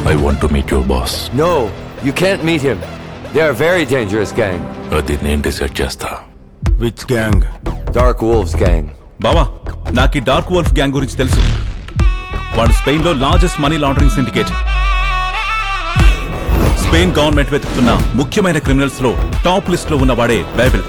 I want to meet your boss No, you can't meet him. They're a very dangerous gang. అది నేను decide చేస్తా which gang Dark Wolves gang. బావా నాకు ఈ dark wolf gang గురించి తెలుసు వాడు స్పెయిన్ లో largest money laundering syndicate Spain government వెతుకుతున్న ముఖ్యమైన క్రిమినల్స్ లో టాప్ లిస్ట్ లో ఉన్న వాడే బైబిల్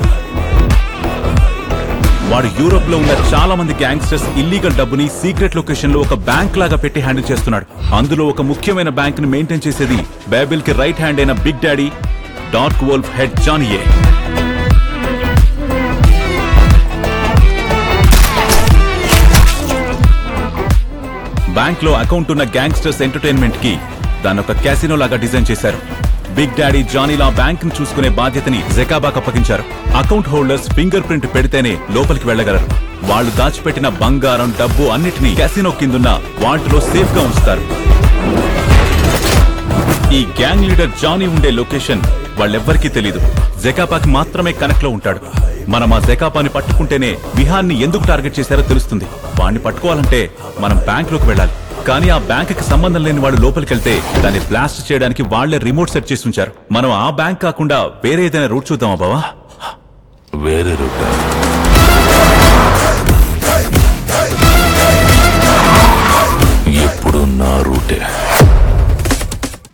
వాడు యూరోప్ లో ఉన్న చాలా మంది గ్యాంగ్స్టర్స్ ఇల్లీగల్ డబ్బుని సీక్రెట్ లొకేషన్ లో ఒక బ్యాంక్ లాగా పెట్టి హ్యాండిల్ చేస్తున్నాడు అందులో ఒక ముఖ్యమైన బ్యాంక్ ని మెయింటైన్ చేసేది బైబిల్ కి రైట్ హ్యాండ్ అయిన big daddy dark wolf head జానియే బ్యాంక్ లో అకౌంట్ ఉన్న గ్యాంగ్స్టర్స్ ఎంటర్టైన్మెంట్ కి దాని ఒక క్యాసినో లాగా డిజైన్ చేశారు బిగ్ డాడీ జానీలా బ్యాంక్ ను చూసుకునే బాధ్యతని జకాబాక్ అప్పగించారు అకౌంట్ హోల్డర్స్ ఫింగర్ ప్రింట్ పెడితేనే లోపలికి వెళ్ళగలరు వాళ్ళు దాచిపెట్టిన బంగారం డబ్బు అన్నిటినీ క్యాసినో కిందున్న వాటిలో సేఫ్ గా ఉంచుతారు ఈ గ్యాంగ్ లీడర్ జానీ ఉండే లొకేషన్ వాళ్ళెవ్వరికీ తెలీదు జకాపాకి మాత్రమే కనెక్ట్ లో ఉంటాడు మనం ఆ జకాపాని పట్టుకుంటేనే విహాన్ని ఎందుకు టార్గెట్ చేశారో తెలుస్తుంది వాడిని పట్టుకోవాలంటే మనం బ్యాంక్ లోకి వెళ్ళాలి కానీ ఆ బ్యాంక్ కి సంబంధం లేని వాడు లోపలికి వెళ్తే దాన్ని బ్లాస్ట్ చేయడానికి వాళ్లే రిమోట్ సెట్ చేసి ఉంచారు మనం ఆ బ్యాంక్ కాకుండా వేరే ఏదైనా రూట్ చూద్దామా బావా వేరే రూట్